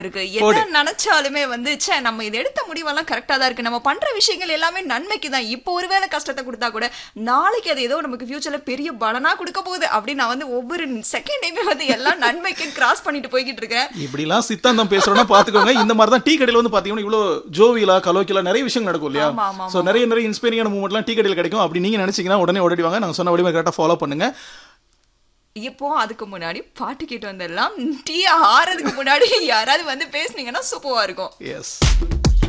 இருக்கு என்ன நினைச்சாலுமே வந்து ச்சே நம்ம இது எடுத்த முடிவெல்லாம் கரெக்டா தான் இருக்கு நம்ம பண்ற விஷயங்கள் எல்லாமே நன்மைக்கு தான் இப்போ ஒருவேளை கஷ்டத்தை கொடுத்தா கூட நாளைக்கு அது ஏதோ நமக்கு ஃபியூச்சர்ல பெரிய பலனா கொடுக்க போகுது அப்படின்னு நான் வந்து ஒவ்வொரு செகண்டையுமே வந்து எல்லாம் நன்மைக்கு கிராஸ் பண்ணிட்டு போய்கிட்டு இருக்கேன் இப்படிலாம் சித்தாந்தம் பேசுறோம்னா பாத்துக்கோங்க இந்த மாதிரி தான் டீ கடையில வந்து பாத்தீங்கன்னா இவ்வளவு ஜோவிலா கலோக்கிலா நிறைய விஷயம் நடக்கும் இல்லையா ஆமா, ஆமா, சோ நிறைய நிறைய இன்ஸ்பைரிங்கான மூமெண்ட்லாம் டீ கடையில் கிடைக்கும் அப்படி நீங்க நினைச்சீங்கன்னா உடனே ஓடி வாங்க நாங்க சொன்ன வழிமுறை கரெக்டா ஃபாலோ பண்ணுங்க இப்போ அதுக்கு முன்னாடி பாட்டு கேட்டு வந்துடலாம் டீ ஆறதுக்கு முன்னாடி யாராவது வந்து பேசுனீங்கன்னா சூப்பரா இருக்கும் எஸ்